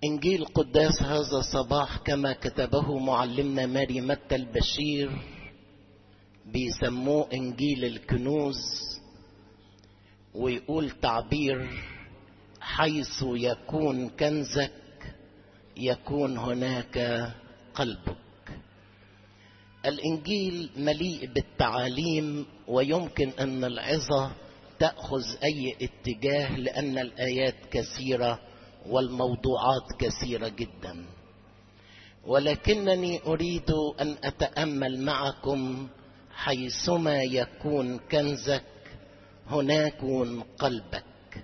إنجيل قداس هذا الصباح كما كتبه معلمنا ماري متى البشير بيسموه إنجيل الكنوز ويقول تعبير حيث يكون كنزك يكون هناك قلبك الإنجيل مليء بالتعاليم ويمكن أن العظة تأخذ أي اتجاه لأن الآيات كثيرة والموضوعات كثيرة جدا ولكنني أريد أن أتأمل معكم حيثما يكون كنزك هناك يكون قلبك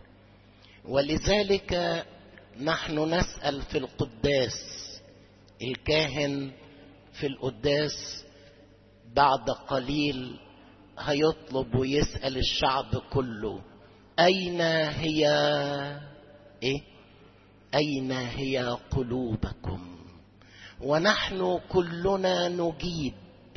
ولذلك نحن نسأل في القداس الكاهن في القداس بعد قليل هيطلب ويسأل الشعب كله أين هي إيه؟ أين هي قلوبكم؟ ونحن كلنا نجيب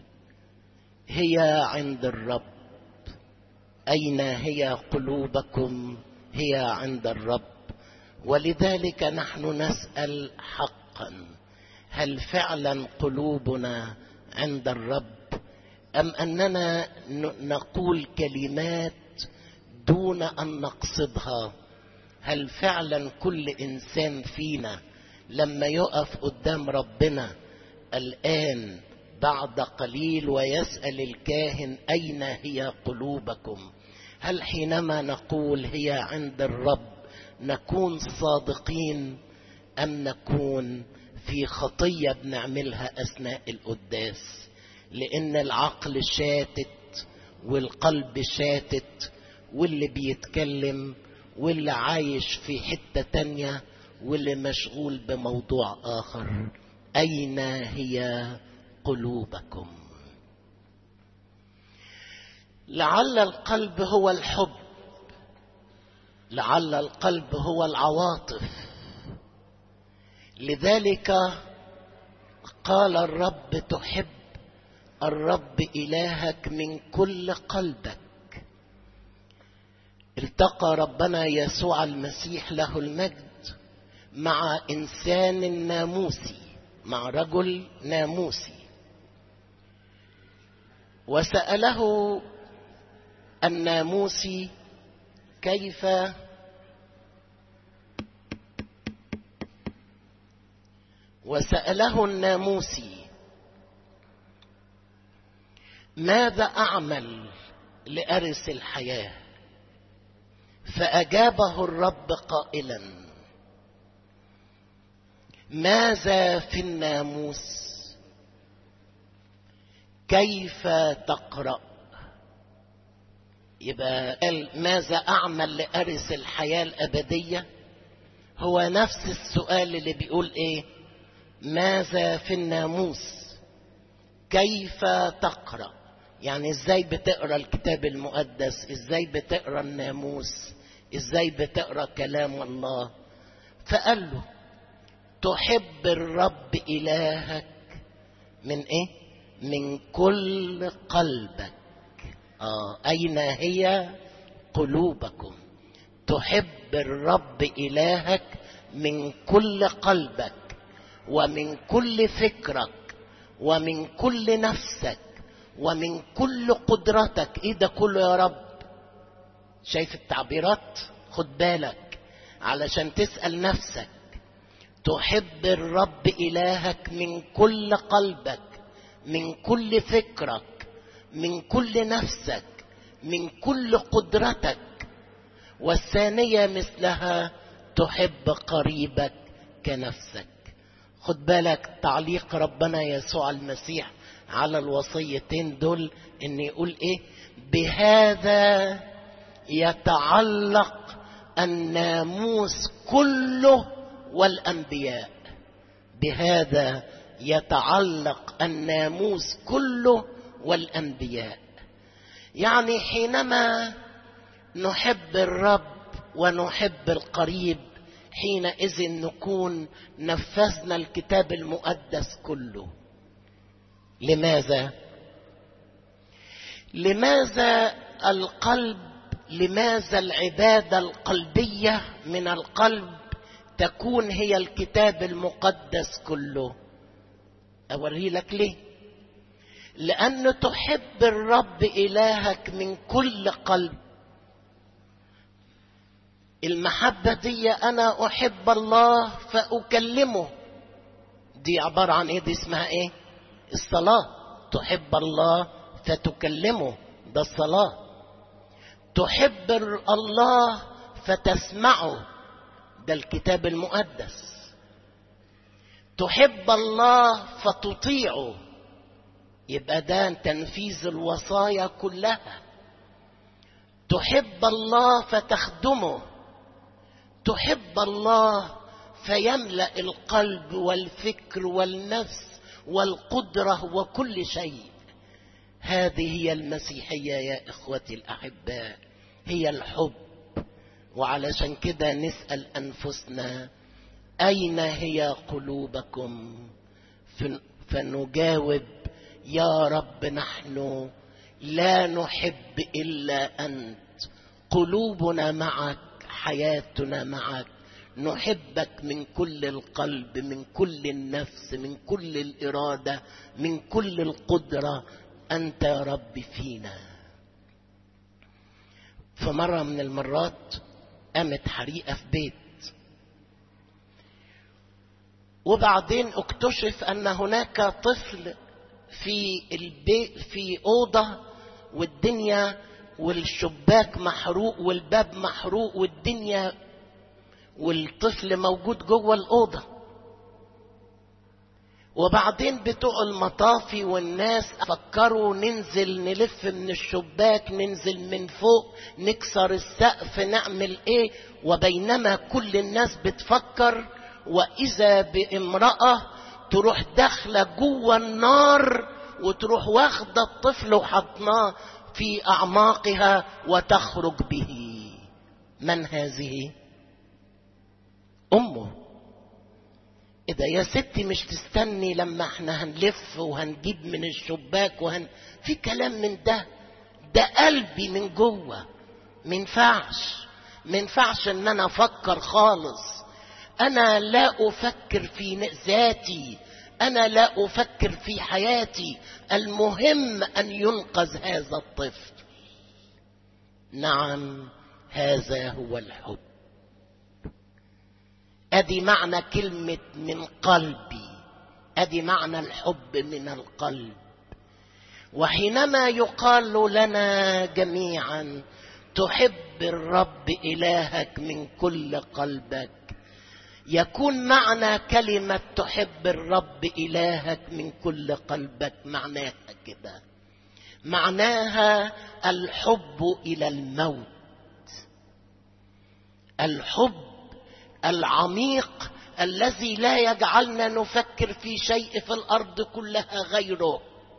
هي عند الرب أين هي قلوبكم؟ هي عند الرب ولذلك نحن نسأل حقا هل فعلا قلوبنا عند الرب أم أننا نقول كلمات دون أن نقصدها هل فعلا كل إنسان فينا لما يقف قدام ربنا الآن بعد قليل ويسأل الكاهن أين هي قلوبكم هل حينما نقول هي عند الرب نكون صادقين أم نكون في خطية بنعملها أثناء القداس لأن العقل شاتت والقلب شاتت واللي بيتكلم واللي عايش في حتة تانية واللي مشغول بموضوع آخر أين هي قلوبكم لعل القلب هو الحب لعل القلب هو العواطف لذلك قال الرب تحب الرب إلهك من كل قلبك التقى ربنا يسوع المسيح له المجد مع إنسان ناموسي مع رجل ناموسي وسأله الناموسي كيف وسأله الناموسي ماذا أعمل لأرث الحياة فأجابه الرب قائلا ماذا في الناموس كيف تقرأ يبقى قال ماذا أعمل لأرث الحياة الأبدية هو نفس السؤال اللي بيقول إيه ماذا في الناموس كيف تقرأ يعني ازاي بتقرا الكتاب المقدس ازاي بتقرا الناموس ازاي بتقرا كلام الله فقال له تحب الرب الهك من ايه من كل قلبك آه اين هي قلوبكم تحب الرب الهك من كل قلبك ومن كل فكرك ومن كل نفسك ومن كل قدرتك ايه ده كله يا رب شايف التعبيرات خد بالك علشان تسأل نفسك تحب الرب إلهك من كل قلبك من كل فكرك من كل نفسك من كل قدرتك والثانية مثلها تحب قريبك كنفسك خد بالك تعليق ربنا يسوع المسيح على الوصيتين دول ان يقول ايه بهذا يتعلق الناموس كله والانبياء بهذا يتعلق الناموس كله والانبياء يعني حينما نحب الرب ونحب القريب حينئذ نكون نفذنا الكتاب المقدس كله لماذا لماذا القلب لماذا العباده القلبيه من القلب تكون هي الكتاب المقدس كله اوري لك ليه لان تحب الرب الهك من كل قلب المحبه دي انا احب الله فاكلمه دي عباره عن ايه دي اسمها ايه الصلاه تحب الله فتكلمه ده الصلاه تحب الله فتسمعه ده الكتاب المقدس تحب الله فتطيعه يبقى ده تنفيذ الوصايا كلها تحب الله فتخدمه تحب الله فيملا القلب والفكر والنفس والقدره وكل شيء هذه هي المسيحيه يا اخوتي الاحباء هي الحب وعلشان كده نسال انفسنا اين هي قلوبكم فنجاوب يا رب نحن لا نحب الا انت قلوبنا معك حياتنا معك نحبك من كل القلب من كل النفس من كل الاراده من كل القدره انت يا رب فينا فمره من المرات قامت حريقه في بيت وبعدين اكتشف ان هناك طفل في البيت في اوضه والدنيا والشباك محروق والباب محروق والدنيا والطفل موجود جوه الاوضه وبعدين بتوع المطافي والناس فكروا ننزل نلف من الشباك ننزل من فوق نكسر السقف نعمل ايه وبينما كل الناس بتفكر واذا بامراه تروح داخله جوه النار وتروح واخده الطفل وحطناه في اعماقها وتخرج به من هذه امه ايه ده يا ستي مش تستني لما احنا هنلف وهنجيب من الشباك وهن في كلام من ده ده قلبي من جوه منفعش منفعش ان انا افكر خالص انا لا افكر في ذاتي انا لا افكر في حياتي المهم ان ينقذ هذا الطفل نعم هذا هو الحب ادي معنى كلمه من قلبي ادي معنى الحب من القلب وحينما يقال لنا جميعا تحب الرب الهك من كل قلبك يكون معنى كلمه تحب الرب الهك من كل قلبك معناها كده معناها الحب الى الموت الحب العميق الذي لا يجعلنا نفكر في شيء في الارض كلها غيره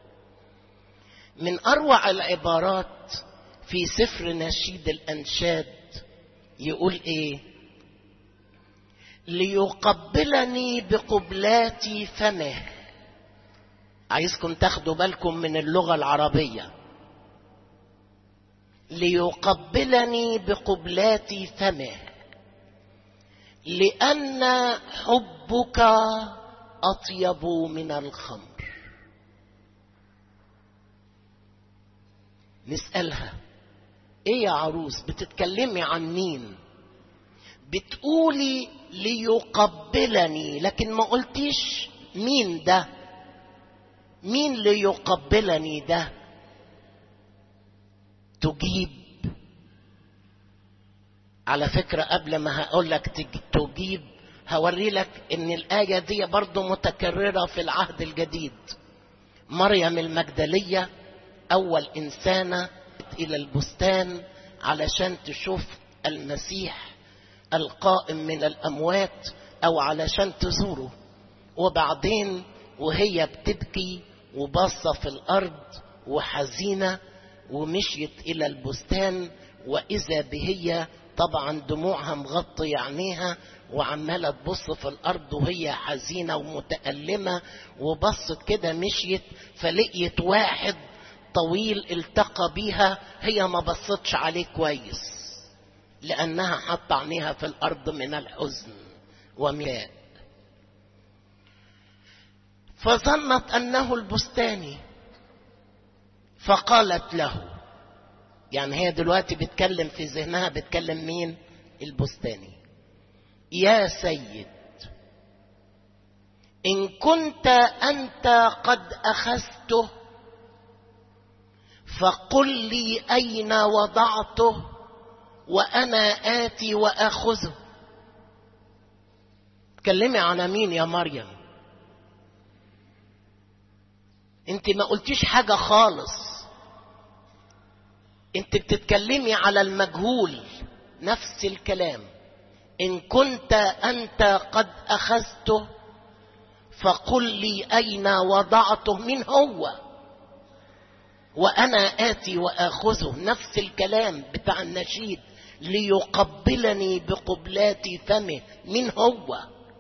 من اروع العبارات في سفر نشيد الانشاد يقول ايه ليقبلني بقبلات فمه عايزكم تاخدوا بالكم من اللغه العربيه ليقبلني بقبلات فمه لان حبك اطيب من الخمر نسالها ايه يا عروس بتتكلمي عن مين بتقولي ليقبلني لكن ما قلتيش مين ده مين ليقبلني ده تجيب على فكرة قبل ما هقول لك تجيب هوري لك ان الآية دي برضو متكررة في العهد الجديد مريم المجدلية أول إنسانة إلى البستان علشان تشوف المسيح القائم من الأموات أو علشان تزوره وبعدين وهي بتبكي وباصة في الأرض وحزينة ومشيت إلى البستان وإذا بهي طبعا دموعها مغطي عينيها وعمالة تبص في الأرض وهي حزينة ومتألمة وبصت كده مشيت فلقيت واحد طويل التقى بيها هي ما بصتش عليه كويس لأنها حط عينيها في الأرض من الحزن ومياه فظنت انه البستاني فقالت له يعني هي دلوقتي بتكلم في ذهنها بتكلم مين البستاني يا سيد ان كنت انت قد اخذته فقل لي اين وضعته وانا اتي واخذه تكلمي عن مين يا مريم انت ما قلتيش حاجه خالص انت بتتكلمي على المجهول نفس الكلام ان كنت انت قد اخذته فقل لي اين وضعته من هو وانا اتي واخذه نفس الكلام بتاع النشيد ليقبلني بقبلات فمه من هو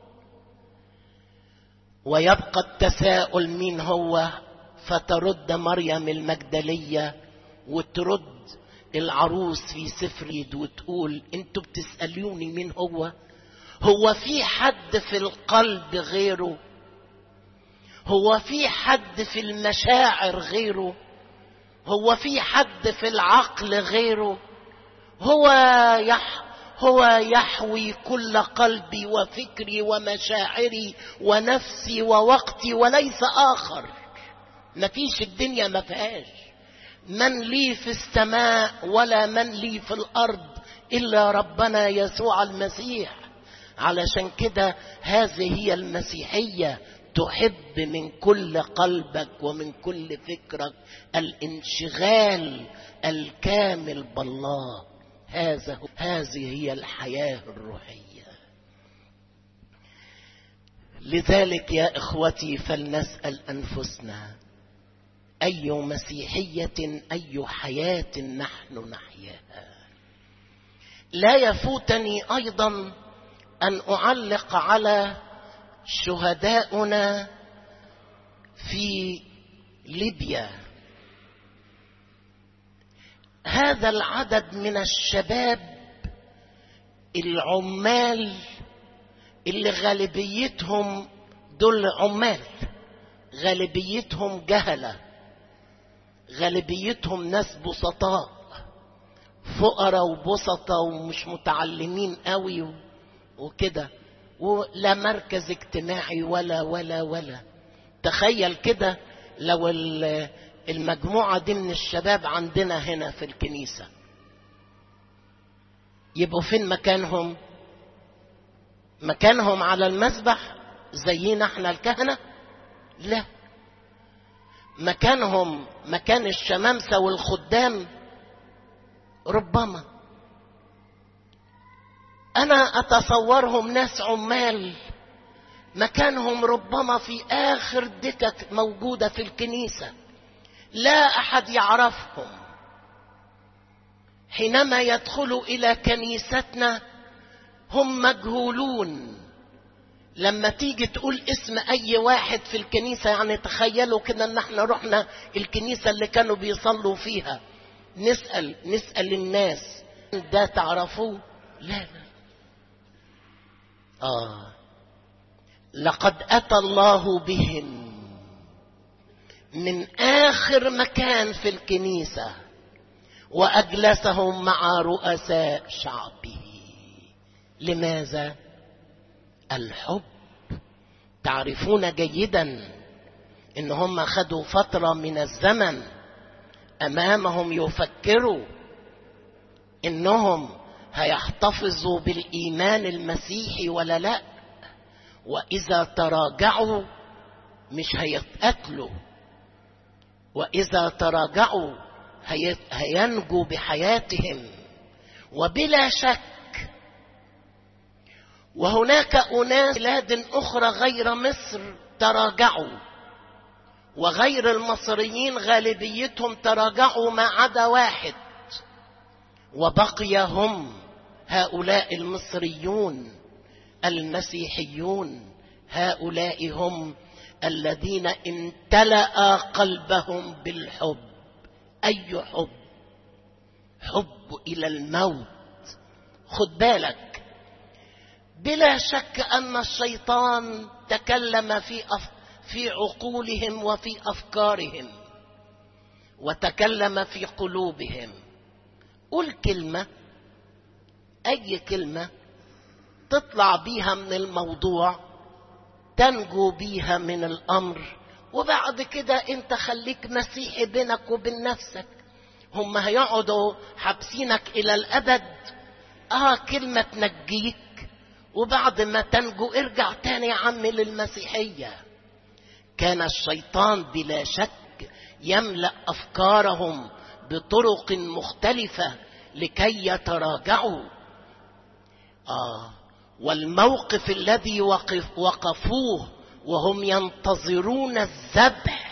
ويبقى التساؤل مين هو فترد مريم المجدليه وترد العروس في سفر يد وتقول انتوا بتسألوني مين هو هو في حد في القلب غيره هو في حد في المشاعر غيره هو في حد في العقل غيره هو يح هو يحوي كل قلبي وفكري ومشاعري ونفسي ووقتي وليس اخر مفيش الدنيا ما فيهاش من لي في السماء ولا من لي في الارض الا ربنا يسوع المسيح علشان كده هذه هي المسيحيه تحب من كل قلبك ومن كل فكرك الانشغال الكامل بالله هذا هذه هي الحياه الروحيه لذلك يا اخوتي فلنسال انفسنا اي مسيحيه اي حياه نحن نحياها لا يفوتني ايضا ان اعلق على شهداؤنا في ليبيا هذا العدد من الشباب العمال اللي غالبيتهم دول عمال غالبيتهم جهله غالبيتهم ناس بسطاء فقراء وبسطة ومش متعلمين قوي وكده ولا مركز اجتماعي ولا ولا ولا تخيل كده لو المجموعة دي من الشباب عندنا هنا في الكنيسة يبقوا فين مكانهم مكانهم على المسبح زينا احنا الكهنة لا مكانهم مكان الشمامسة والخدام ربما أنا أتصورهم ناس عمال مكانهم ربما في آخر دكك موجودة في الكنيسة لا أحد يعرفهم حينما يدخلوا إلى كنيستنا هم مجهولون لما تيجي تقول اسم اي واحد في الكنيسة يعني تخيلوا كده ان احنا رحنا الكنيسة اللي كانوا بيصلوا فيها نسأل نسأل الناس ده تعرفوه لا لا آه لقد أتى الله بهم من آخر مكان في الكنيسة وأجلسهم مع رؤساء شعبه لماذا؟ الحب تعرفون جيدا ان هم خدوا فتره من الزمن امامهم يفكروا انهم هيحتفظوا بالايمان المسيحي ولا لا واذا تراجعوا مش هيتقتلوا واذا تراجعوا هينجوا بحياتهم وبلا شك وهناك أناس بلاد أخرى غير مصر تراجعوا وغير المصريين غالبيتهم تراجعوا ما عدا واحد وبقي هم هؤلاء المصريون المسيحيون هؤلاء هم الذين امتلأ قلبهم بالحب أي حب حب إلى الموت خد بالك بلا شك ان الشيطان تكلم في أف... في عقولهم وفي افكارهم وتكلم في قلوبهم قل كلمه اي كلمه تطلع بيها من الموضوع تنجو بيها من الامر وبعد كده انت خليك مسيحي بينك وبين نفسك هم هيقعدوا حابسينك الى الابد اه كلمه تنجيك وبعد ما تنجو ارجع تاني يا عم للمسيحيه كان الشيطان بلا شك يملا افكارهم بطرق مختلفه لكي يتراجعوا اه والموقف الذي وقف وقفوه وهم ينتظرون الذبح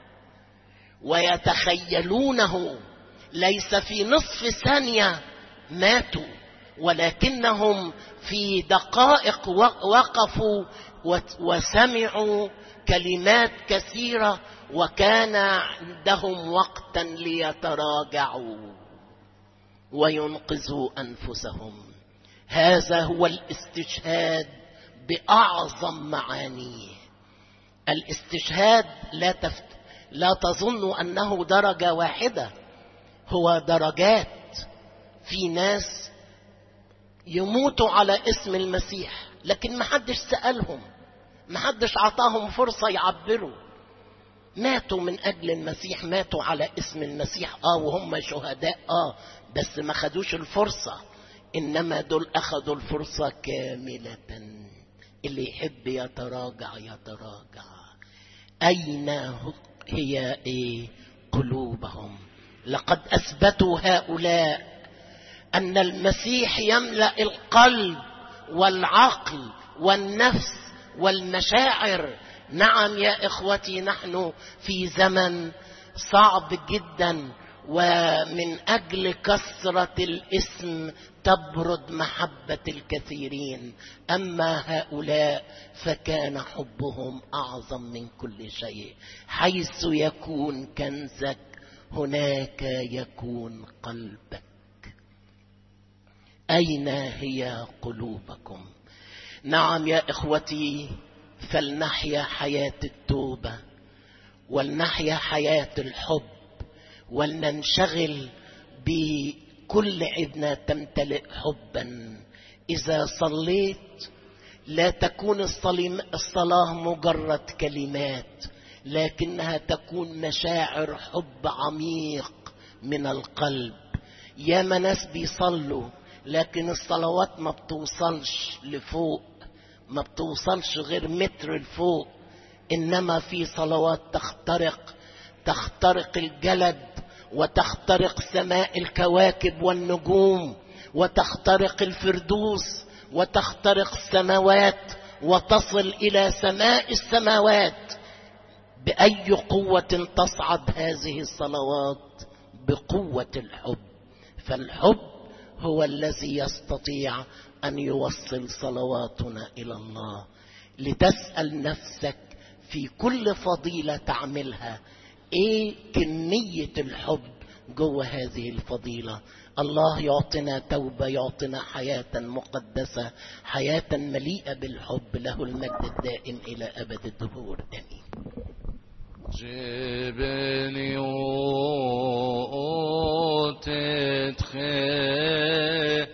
ويتخيلونه ليس في نصف ثانيه ماتوا ولكنهم في دقائق وقفوا وسمعوا كلمات كثيره وكان عندهم وقتا ليتراجعوا وينقذوا انفسهم هذا هو الاستشهاد باعظم معانيه الاستشهاد لا تفت... لا تظن انه درجه واحده هو درجات في ناس يموتوا على اسم المسيح لكن ما حدش سالهم ما حدش عطاهم فرصه يعبروا ماتوا من اجل المسيح ماتوا على اسم المسيح اه وهم شهداء اه بس ما خدوش الفرصه انما دول اخذوا الفرصه كامله اللي يحب يتراجع يتراجع اين هي ايه قلوبهم لقد اثبتوا هؤلاء ان المسيح يملا القلب والعقل والنفس والمشاعر نعم يا اخوتي نحن في زمن صعب جدا ومن اجل كثره الاسم تبرد محبه الكثيرين اما هؤلاء فكان حبهم اعظم من كل شيء حيث يكون كنزك هناك يكون قلبك اين هي قلوبكم نعم يا اخوتي فلنحيا حياه التوبه ولنحيا حياه الحب ولننشغل بكل عدنا تمتلئ حبا اذا صليت لا تكون الصلاه مجرد كلمات لكنها تكون مشاعر حب عميق من القلب يا ناس بيصلوا لكن الصلوات ما بتوصلش لفوق ما بتوصلش غير متر لفوق انما في صلوات تخترق تخترق الجلد وتخترق سماء الكواكب والنجوم وتخترق الفردوس وتخترق السماوات وتصل الى سماء السماوات باي قوه تصعد هذه الصلوات بقوه الحب فالحب هو الذي يستطيع ان يوصل صلواتنا الى الله لتسال نفسك في كل فضيله تعملها ايه كميه الحب جوه هذه الفضيله الله يعطينا توبه يعطينا حياه مقدسه حياه مليئه بالحب له المجد الدائم الى ابد الدهور امين جبني وتدخل